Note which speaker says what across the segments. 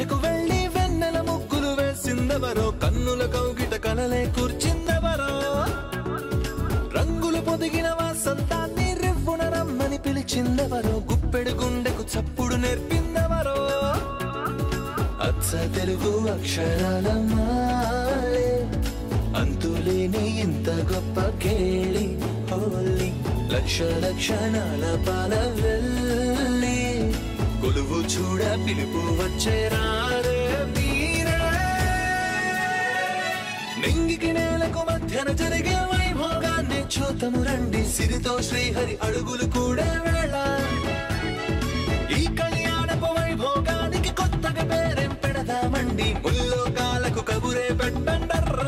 Speaker 1: పూజకు వెళ్ళి వెన్నెల ముగ్గులు వేసిందెవరో కన్నుల కౌగిట కలలే కూర్చిందెవరో రంగులు పొదిగిన వాసంతాన్ని రివ్వున రమ్మని పిలిచిందెవరో గుప్పెడు గుండెకు చప్పుడు నేర్పిందెవరో అచ్చ తెలుగు అక్షరాల మాలే అంతులేని ఇంత గొప్ప కేళి హోలీ లక్ష లక్షణాల పాల వెళ్ళి కొలువు చూడ పిలుపు వచ్చే రారే మీరే నింగికి నేలకు మధ్యన జరిగే వైభోగాన్ని చూతము రండి సిరితో శ్రీహరి అడుగులు కూడా వేళ ఈ కళ్యాణపు వైభోగానికి కొత్తగా పేరేం పెడదామండి ముల్లోకాలకు కబురే పెట్టండర్రా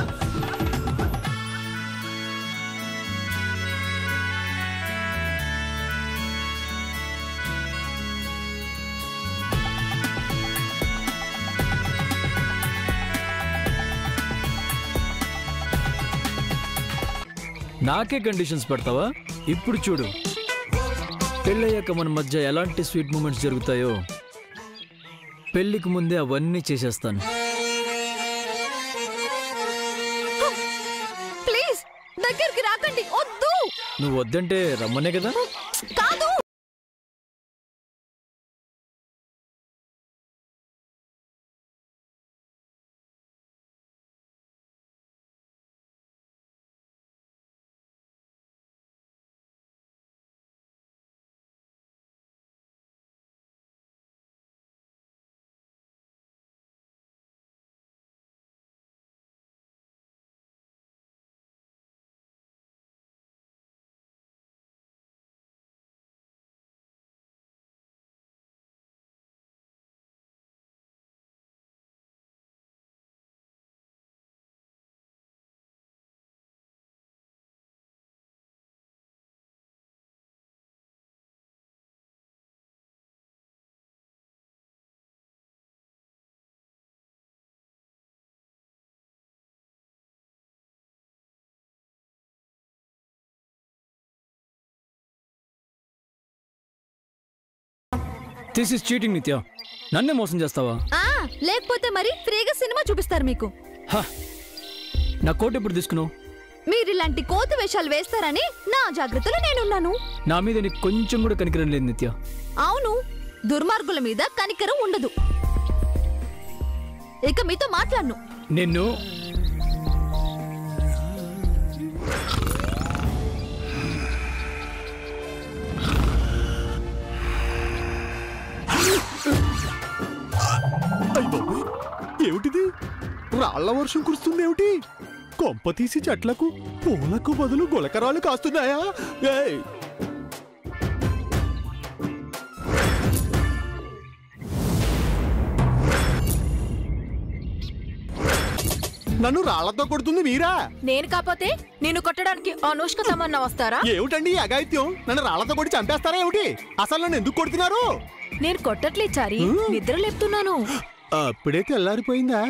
Speaker 2: నాకే కండిషన్స్ పెడతావా ఇప్పుడు చూడు పెళ్ళయ్యాక మన మధ్య ఎలాంటి స్వీట్ మూమెంట్స్ జరుగుతాయో పెళ్ళికి ముందే అవన్నీ చేసేస్తాను
Speaker 3: ప్లీజ్ దగ్గరికి రాకండి వద్దు
Speaker 2: నువ్వు వద్దంటే రమ్మనే కదా
Speaker 3: కాదు
Speaker 2: దిస్ ఇస్ చీటింగ్ నిత్య నన్నే మోసం చేస్తావా
Speaker 3: ఆ లేకపోతే మరి ఫ్రీగా సినిమా చూపిస్తారు మీకు
Speaker 2: హ, నా కోట్ ఎప్పుడు తీసుకున్నావు
Speaker 3: మీరు ఇలాంటి కోతి వేషాలు వేస్తారని నా జాగ్రత్తలో నేనున్నాను
Speaker 2: నా మీద నీకు కొంచెం కూడా కనికరం లేదు నిత్య
Speaker 3: అవును దుర్మార్గుల మీద కనికరం ఉండదు ఇక మీతో మాట్లాడను
Speaker 2: నిన్ను
Speaker 4: ఏమిటిది రాళ్ల వర్షం కురుస్తుంది ఏమిటి కొంప తీసి చెట్లకు పూలకు బదులు గులకరాలు కాస్తున్నాయా ఏయ్! నన్ను రాళ్లతో కొడుతుంది మీరా
Speaker 5: నేను కాకపోతే నిన్ను కొట్టడానికి అనుష్క తమన్నా వస్తారా
Speaker 4: ఏమిటండి ఈ అఘాయిత్యం నన్ను రాళ్లతో కొట్టి చంపేస్తారా ఏమిటి అసలు నన్ను ఎందుకు కొడుతున్నారు
Speaker 5: నేను కొట్టట్లేదు చారి నిద్ర లేపుతున్నాను
Speaker 4: అప్పుడే తెల్లారిపోయిందా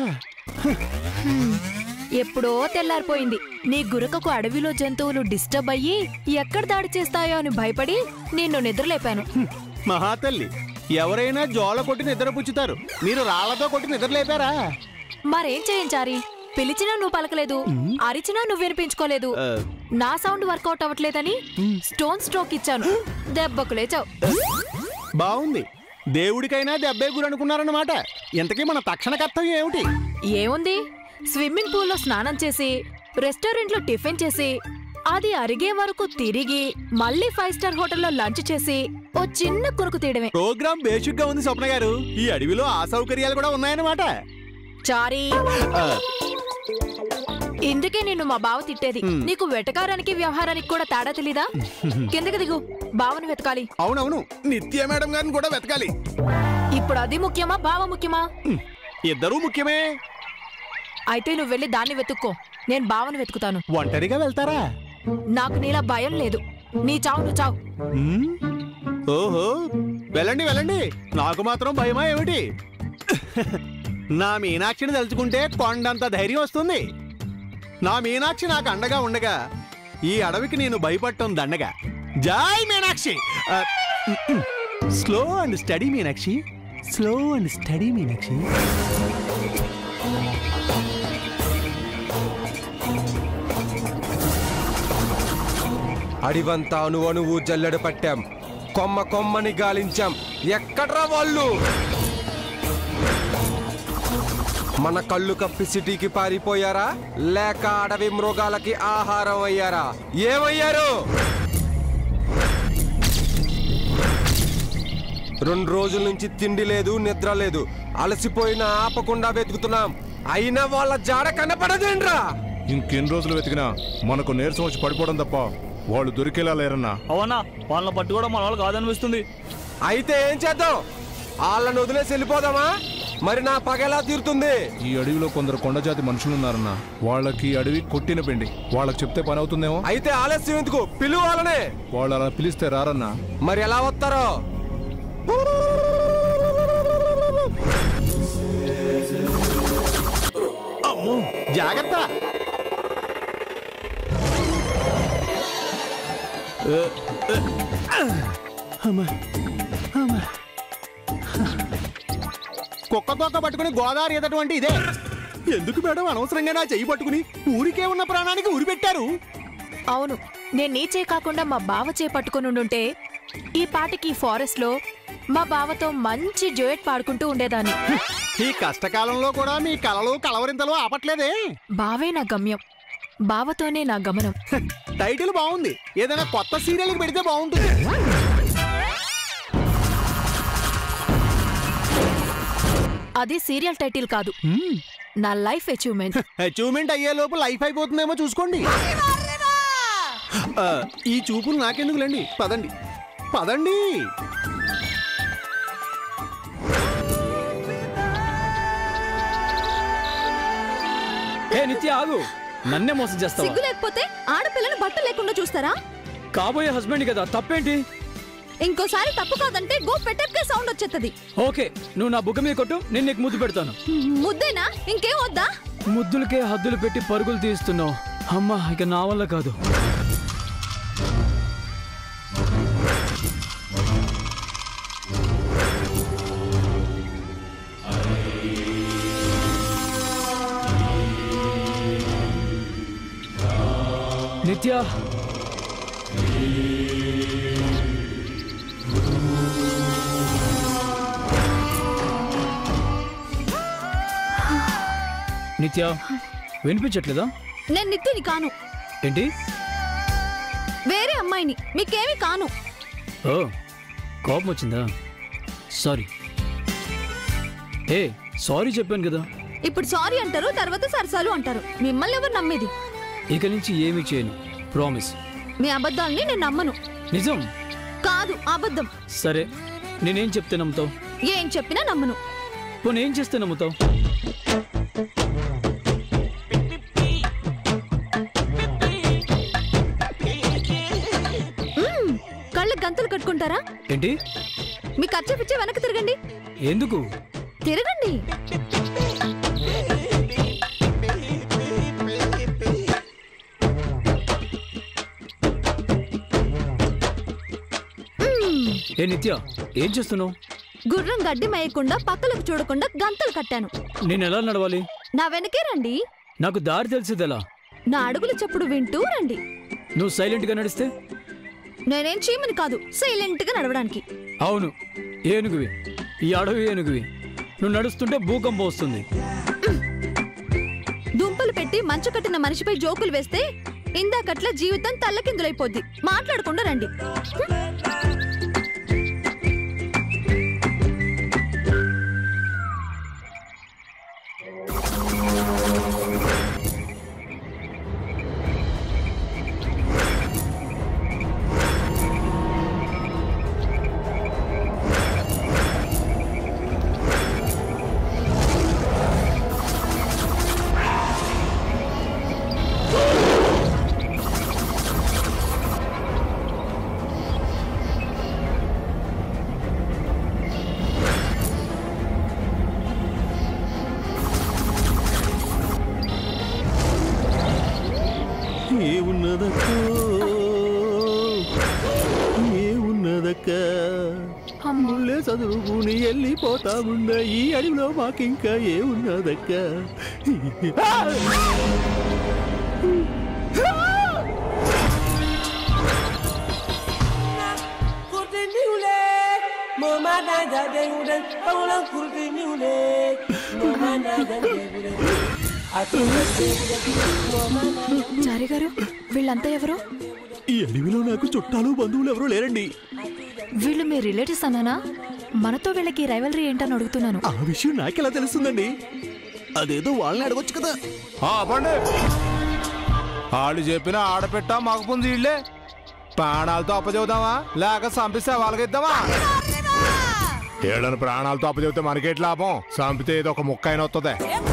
Speaker 5: ఎప్పుడో తెల్లారిపోయింది నీ గురకకు అడవిలో జంతువులు డిస్టర్బ్ అయ్యి ఎక్కడ దాడి చేస్తాయో అని భయపడి నిన్ను నిద్రలేపాను
Speaker 4: మహాతల్లి ఎవరైనా జోల కొట్టి నిద్ర పుచ్చుతారు మీరు రాళ్లతో కొట్టి నిద్ర లేపారా
Speaker 5: మరేం చేయించారి పిలిచినా నువ్వు పలకలేదు అరిచినా నువ్వు వినిపించుకోలేదు
Speaker 4: ఆ,
Speaker 5: నా సౌండ్ వర్కౌట్ అవ్వట్లేదని స్టోన్ స్ట్రోక్ ఇచ్చాను దెబ్బకు లేచావు
Speaker 4: బాగుంది దేవుడికైనా దెబ్బే గురి అనుకున్నారన్నమాట ఇంతకీ మన తక్షణ కర్తవ్యం ఏమిటి
Speaker 5: ఏముంది స్విమ్మింగ్ పూల్లో స్నానం చేసి రెస్టారెంట్లో టిఫిన్ చేసి అది అరిగే వరకు తిరిగి మళ్ళీ ఫైవ్ స్టార్ హోటల్లో లంచ్ చేసి ఓ చిన్న కురుకు తీయడమే
Speaker 4: ప్రోగ్రామ్ బేసిక్ గా ఉంది స్వప్న గారు ఈ అడవిలో ఆ సౌకర్యాలు కూడా ఉన్నాయన్నమాట
Speaker 5: చారీ
Speaker 4: ఆ,
Speaker 5: ఇందుకే నిన్ను మా బావ తిట్టేది నీకు వెటకారానికి వ్యవహారానికి కూడా తేడా తెలీదా కిందకి దిగు బావను వెతకాలి
Speaker 4: అవునవును నిత్య మేడం గారిని కూడా వెతకాలి
Speaker 5: ఇప్పుడు అది ముఖ్యమా బావ ముఖ్యమా
Speaker 4: హ్మ్, ఇద్దరూ ముఖ్యమే
Speaker 5: అయితే నువ్వు వెళ్ళి దాన్ని వెతుక్కో నేను బావను వెతుకుతాను
Speaker 4: ఒంటరిగా వెళ్తారా
Speaker 5: నాకు నీలా భయం లేదు నీ చావు నువ్వు చావు
Speaker 4: హ్మ్? ఓహో వెళ్ళండి వెళ్ళండి నాకు మాత్రం భయమా ఏమిటి నా మీనాక్షిని తలుచుకుంటే కొండంత ధైర్యం వస్తుంది నా మీనాక్షి నాకు అండగా ఉండగా ఈ అడవికి నేను భయపడటం దండగా Joy Meenakshi slow and steady Meenakshi slow and steady Meenakshi
Speaker 6: అడివంతా అణు అణువు జల్లెడ పట్టాం కొమ్మ కొమ్మని గాలించాం ఎక్కడ్రా వాళ్ళు మన కళ్ళు కప్పి సిటీకి పారిపోయారా లేక అడవి మృగాలకి ఆహారం అయ్యారా ఏమయ్యారు రెండు రోజుల నుంచి తిండి లేదు నిద్ర లేదు అలసిపోయిన ఆపకుండా వెతుకుతున్నాం అయినా వాళ్ళ జాడ కనపడదేంట్రా
Speaker 7: ఇంకెన్ని రోజులు వెతికినా మనకు నీరసం వచ్చి పడిపోవడం తప్ప వాళ్ళు దొరికేలా లేరన్నా
Speaker 8: అవునా వాళ్ళని పట్టుకోవడం మన వాళ్ళు కాదనిపిస్తుంది
Speaker 6: అయితే ఏం చేద్దాం వాళ్ళని వదిలేసి వెళ్ళిపోదామా మరి నా పగెలా తీరుతుంది
Speaker 7: ఈ అడవిలో కొందరు కొండజాతి మనుషులు ఉన్నారన్నా వాళ్ళకి ఈ అడవి కొట్టిన పిండి వాళ్ళకి చెప్తే పని అవుతుందేమో
Speaker 6: అయితే ఆలస్యం ఎందుకు పిలువు వాళ్ళనే
Speaker 7: వాళ్ళు అలా పిలిస్తే రారన్నా
Speaker 6: మరి ఎలా వస్తారో
Speaker 4: అమ్మో జాగ్రత్త అమ్మా, అమ్మా. కుక్క తోక పట్టుకుని గోదావరి ఎదటువంటి ఇదే ఎందుకు మేడం అనవసరంగా నా చెయ్యి పట్టుకుని ఊరికే ఉన్న ప్రాణానికి ఉరి పెట్టారు
Speaker 5: అవును నేను నీ చే కాకుండా మా బావ చే పట్టుకుని ఉండుంటే ఈ పాటికి ఫారెస్ట్ లో మా బావతో మంచి జోయట్ పాడుకుంటూ ఉండేదాన్ని
Speaker 4: ఈ కష్టకాలంలో కూడా మీ కలలు కలవరింతలు ఆపట్లేదే
Speaker 5: బావే నా గమ్యం బావతోనే నా గమనం
Speaker 4: టైటిల్ బాగుంది ఏదైనా కొత్త సీరియల్కి పెడితే బాగుంటుంది
Speaker 5: అది సీరియల్ టైటిల్ కాదు నా లైఫ్ అచీవ్మెంట్
Speaker 4: అచీవ్మెంట్ అయ్యే లోపు లైఫ్ అయిపోతుందేమో చూసుకోండి ఆ, ఈ చూపులు నాకెందుకులేండి పదండి పదండి
Speaker 2: ఏ నిత్య ఆగు నన్నే మోసం చేస్తావా
Speaker 3: సిగ్గు లేకపోతే ఆడపిల్లను బట్టలు లేకుండా చూస్తారా
Speaker 2: కాబోయే హస్బెండ్ కదా తప్పేంటి
Speaker 3: ఇంకోసారి తప్పు కాదంటే గో పెట్టెప్కే సౌండ్ వచ్చేస్తుంది
Speaker 2: ఓకే నువ్వు నా బుగ్గ మీద కొట్టు నేను నీకు ముద్దు పెడతాను
Speaker 3: ముద్దేనా ఇంకేం వద్దా
Speaker 2: ముద్దులకే హద్దులు పెట్టి పరుగులు తీస్తున్నావు అమ్మా ఇక నా వల్ల కాదు నిత్య నిత్య వినిపించట్లేదా
Speaker 3: నేను నిత్యని కాను
Speaker 2: ఏంటి
Speaker 3: వేరే అమ్మాయిని మీకేమి కాను
Speaker 2: ఓ కోపం వచ్చిందా సారీ ఏ సారీ చెప్పాను కదా
Speaker 3: ఇప్పుడు సారీ అంటారు తర్వాత సరసాలు అంటారు మిమ్మల్ని ఎవరు నమ్మేది
Speaker 2: ఇక నుంచి ఏమీ చేయను ప్రామిస్
Speaker 3: మీ అబద్ధాలని నేను నమ్మను
Speaker 2: నిజం
Speaker 3: కాదు అబద్ధం
Speaker 2: సరే నేనేం చెప్తే నమ్ముతావు
Speaker 3: ఏం చెప్పినా నమ్మను
Speaker 2: పోనీ ఏం చేస్తే నమ్ముతావు
Speaker 3: మ్మ్. కళ్ళకి గంతలు కట్టుకుంటారా
Speaker 2: ఏంటి
Speaker 3: మీ ఖర్చు పిచ్చే వెనక్కి తిరగండి
Speaker 2: ఎందుకు
Speaker 3: తిరగండి మ్మ్.
Speaker 2: ఏ నిత్య ఏం చేస్తున్నావు
Speaker 3: గుర్రం గడ్డి మేయకుండా పక్కలకు చూడకుండా గంతలు కట్టాను
Speaker 2: నేను ఎలా నడవాలి
Speaker 3: నా వెనకే రండి
Speaker 2: నాకు దారి తెలిసేదెలా
Speaker 3: నా అడుగుల చప్పుడు వింటూ రండి
Speaker 2: నువ్వు సైలెంట్గా నడిస్తే
Speaker 3: నేనేం చీమని కాదు సైలెంట్ గా నడవడానికి
Speaker 2: అవును ఏనుగువి ఈ అడవి ఏనుగువి నువ్వు నడుస్తుంటే భూకంపం వస్తుంది
Speaker 3: దుంపలు పెట్టి మంచు కట్టిన మనిషిపై జోకులు వేస్తే ఇందాకట్ల జీవితం తల్లకిందులైపోద్ది మాట్లాడకుండా రండి
Speaker 4: ఏ ఉన్నదక్క ఏ ఉన్నదక్క
Speaker 5: అమ్మా
Speaker 4: ముళ్ళే చదువుకుని వెళ్ళిపోతా ఉండ ఈ అడవిలో మాకింకా ఏమున్నదక్క
Speaker 5: చారి గారు వీళ్ళంతా ఎవరు
Speaker 4: ఈ అడవిలో నాకు చుట్టాలు బంధువులు ఎవరూ లేరండి
Speaker 5: వీళ్ళు మీ రిలేటివ్స్ అన్నానా మనతో వీళ్ళకి రైవలరీ ఏంటని అడుగుతున్నాను
Speaker 4: ఆ విషయం నాకెలా తెలుస్తుందండి అదేదో వాళ్ళని అడగొచ్చు కదా
Speaker 7: పండి వాళ్ళు చెప్పిన ఆడపెట్ట మగపుంది వీళ్ళే ప్రాణాలతో అప్పచెబుదామా లేక చంపిస్తే వాళ్ళకి ఇద్దామా ఏళ్ళని ప్రాణాలతో అప్పచెబితే మనకేటి లాభం చంపితే ఏదో ఒక ముక్క అయిన వస్తుంది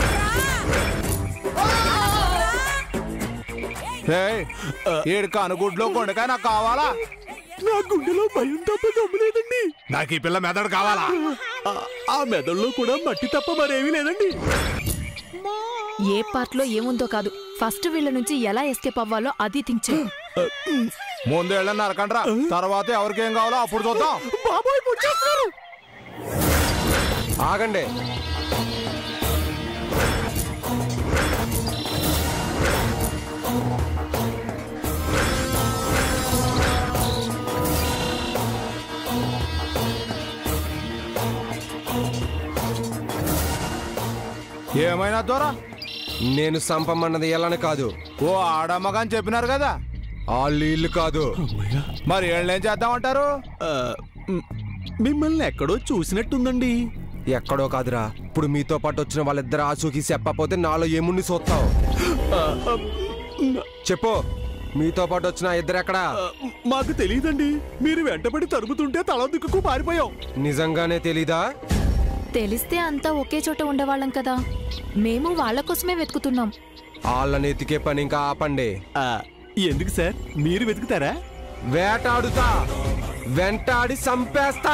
Speaker 7: ఏడు అనుగుడ్లో కొండకాయ నాకు కావాలా
Speaker 4: నా గుండెలో భయం తప్ప గమ్ములేదండి
Speaker 7: నాకు ఈ పిల్ల మెదడు కావాలా
Speaker 4: ఆ- ఆ మెదడులో కూడా మట్టి తప్ప మరేమీ లేదండి
Speaker 5: ఏ పార్ట్ లో ఏముందో కాదు ఫస్ట్ వీళ్ళ నుంచి ఎలా ఎస్కేప్ అవ్వాలో అది థింక్ చేయి
Speaker 7: ముందు ఏళ్ళని నరకండ్రా తర్వాత ఎవరికేం కావాలో అప్పుడు చూద్దాం
Speaker 4: బాబాయ్ పుట్టేస్తారు
Speaker 6: ఆగండి
Speaker 7: ఏమైనా దూరా
Speaker 6: నేను సంపమన్నది ఎలాని కాదు
Speaker 7: ఓ ఆడమ్మగా అని చెప్పినారు కదా
Speaker 6: వాళ్ళు ఇల్లు కాదు
Speaker 7: మరి ఏళ్ళేం చేద్దామంటారు
Speaker 4: ఆ, మ్, మిమ్మల్ని ఎక్కడో చూసినట్టుందండి
Speaker 6: ఎక్కడో కాదురా ఇప్పుడు మీతో పాటు వచ్చిన వాళ్ళిద్దరు ఆచూకి చెప్పకపోతే నాలో ఏముండి చూస్తావు
Speaker 4: ఆ, ఆ,
Speaker 6: చెప్పు మీతో పాటు వచ్చిన ఆ ఇద్దరు ఎక్కడా
Speaker 4: ఆ, మాకు తెలియదండి మీరు వెంటబడి తరుముతుంటే తల దిక్కుకు పారిపోయాం
Speaker 6: నిజంగానే తెలీదా
Speaker 5: తెలిస్తే అంతా ఒకే చోట ఉండేవాళ్ళం కదా మేము వాళ్ళ కోసమే వెతుకుతున్నాం
Speaker 6: వాళ్ళని ఎతికే పని ఇంకా ఆపండి
Speaker 4: ఆ, ఎందుకు సార్ మీరు వెతుకుతారా
Speaker 6: వేటాడుతా వెంటాడి చంపేస్తా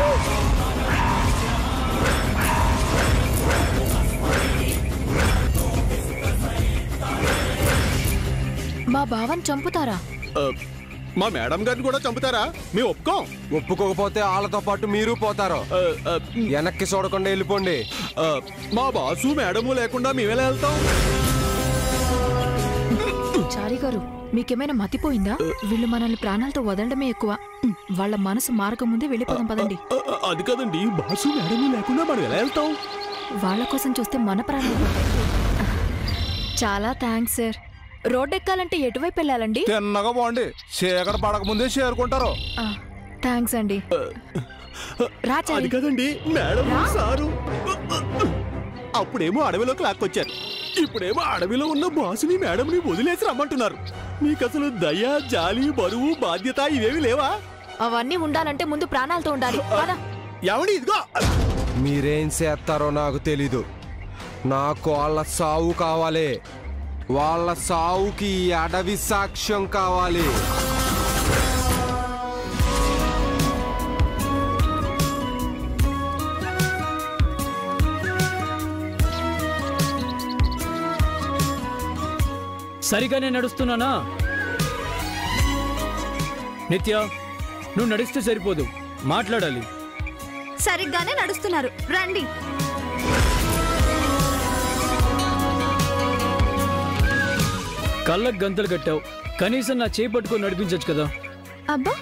Speaker 5: మా బావని చంపుతారా
Speaker 4: ఆ, మా మేడం గారిని కూడా చంపుతారా మేము ఒప్పుకోం
Speaker 6: ఒప్పుకోకపోతే వాళ్ళతో పాటు మీరు పోతారు
Speaker 4: ఆ, ఆ,
Speaker 6: వెనక్కి చూడకుండా వెళ్ళిపోండి
Speaker 4: ఆ, మా బాసు మేడము లేకుండా మేమెలా వెళ్తాం
Speaker 5: చారి గారు మీకేమైనా మతిపోయిందా వీళ్ళు మనల్ని ప్రాణాలతో వదలడమే ఎక్కువ వాళ్ళ మనసు మారకముందే వెళ్ళిపోదాం పదండి
Speaker 4: ఆ, ఆ, అది కదండి బాసు మేడము లేకుండా మనం ఎలా వెళ్తాం
Speaker 5: వాళ్ళ కోసం చూస్తే మన ప్రాణాలు పోతాయి. చాలా థ్యాంక్స్ సార్ రోడ్ ఎక్కాలంటే ఎటువైపు వెళ్ళాలండి
Speaker 7: తిన్నగా పోండి చీకటి పడక ముందే చేరుకుంటారు
Speaker 5: థ్యాంక్స్ అండి రా
Speaker 4: అది
Speaker 5: చారి
Speaker 4: కదండి మేడం సారు అప్పుడేమో అడవిలోకి లాక్కొచ్చారు ఇప్పుడేమో అడవిలో ఉన్న బాసుని మేడంని వదిలేసి రమ్మంటున్నారు మీకు అసలు దయ జాలి బరువు బాధ్యత ఇవేవి లేవా
Speaker 5: అవన్నీ ఉండాలంటే ముందు ప్రాణాలతో ఉండాలి పద.
Speaker 4: ఎవడి ఇదిగో
Speaker 6: మీరేం చేస్తారో నాకు తెలీదు నాకు వాళ్ళ సావు కావాలి వాళ్ళ సావుకి ఈ అడవి సాక్ష్యం కావాలి
Speaker 2: సరిగానే నడుస్తున్నానా నిత్య నువ్వు నడిస్తే సరిపోదు మాట్లాడాలి
Speaker 3: సరిగ్గానే నడుస్తున్నారు రండి
Speaker 2: కళ్ళకు గంతలు కట్టావు కనీసం నా చేయి పట్టుకొని నడిపించచ్చు కదా
Speaker 3: అబ్బా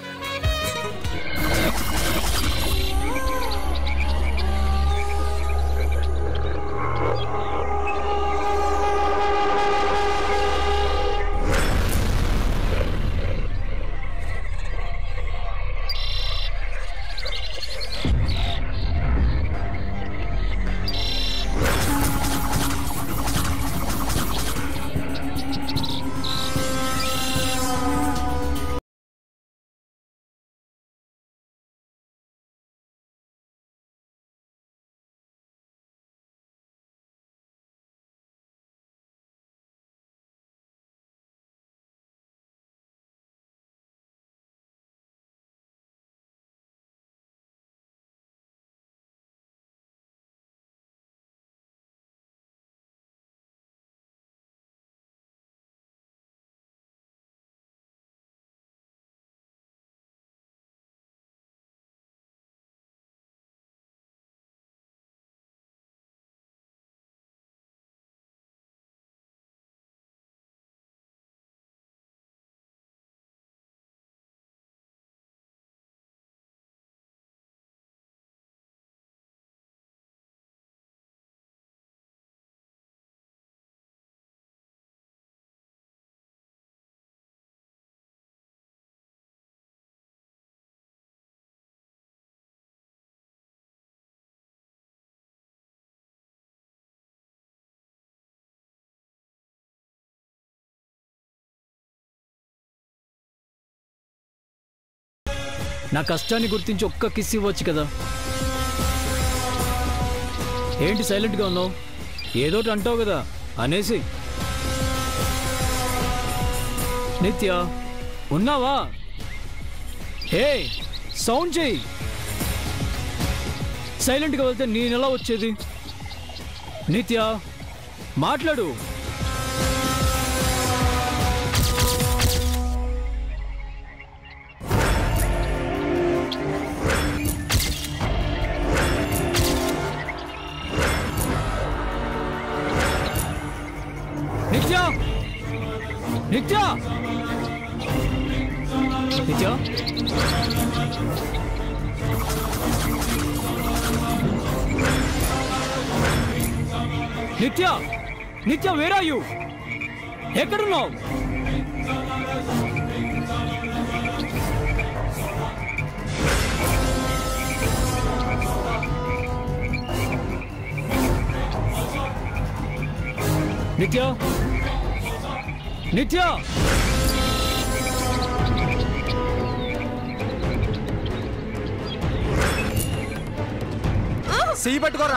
Speaker 2: నా కష్టాన్ని గుర్తించి ఒక్క కిస్ ఇవ్వచ్చు కదా ఏంటి సైలెంట్గా ఉన్నావు ఏదోటి అంటావు కదా అనేసి నిత్య ఉన్నావా హే సౌండ్ చేయి సైలెంట్గా వెళ్తే నేను ఎలా వచ్చేది నిత్య మాట్లాడు నిత్య నిత్య నిత్య నిత్య నిత్య వేర్ ఆర్ యు ఎక్కడున్నావు నిత్య నిత్య
Speaker 6: చెయ్యి పట్టుకోరా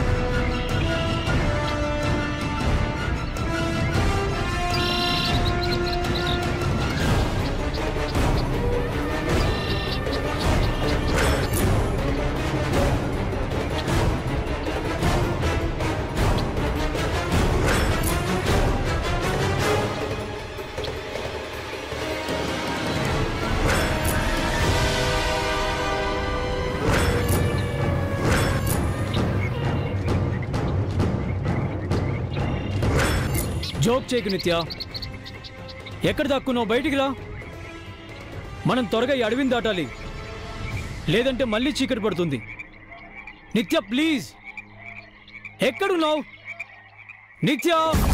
Speaker 2: జోక్ చేయకు నిత్య ఎక్కడ దాక్కున్నావు బయటికి రా మనం త్వరగా ఈ అడవిని దాటాలి లేదంటే మళ్ళీ చీకటి పడుతుంది నిత్య ప్లీజ్ ఎక్కడున్నావు నిత్య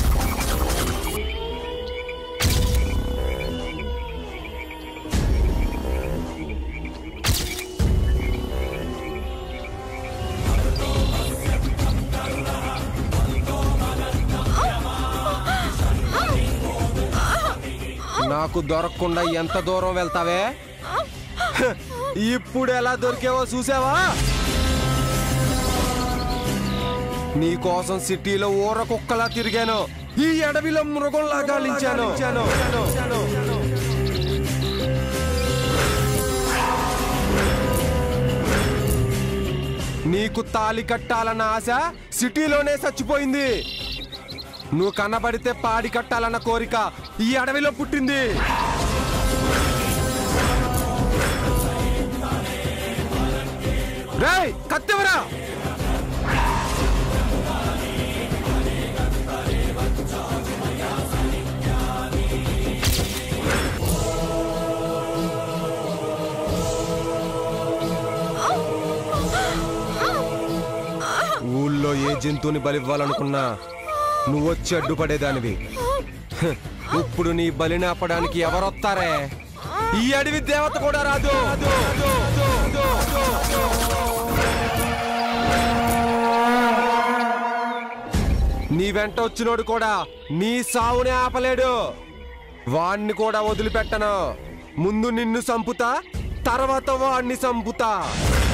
Speaker 6: నాకు దొరకకుండా ఎంత దూరం వెళ్తావే హ, ఇప్పుడు ఎలా దొరికావో చూసావా నీకోసం సిటీలో ఊర కుక్కలా తిరిగాను ఈ అడవిలో మృగంలా గాలించాను నీకు తాలి కట్టాలన్న ఆశ సిటీలోనే చచ్చిపోయింది నువ్వు కనబడితే పాడి కట్టాలన్న కోరిక ఈ అడవిలో పుట్టింది రేయ్ కత్తెవరా ఊళ్ళో ఏ జంతువుని బలివ్వాలనుకున్నా నువ్వు వచ్చి అడ్డుపడేదానివి హ్, ఇప్పుడు నీ బలిని ఆపడానికి ఎవరొత్తారే ఈ అడవి దేవత కూడా రాదు నీ వెంట వచ్చినోడు కూడా నీ సావుని ఆపలేడు వాణ్ణి కూడా వదిలిపెట్టను ముందు నిన్ను సంపుతా తర్వాత వాణ్ణి సంపుతా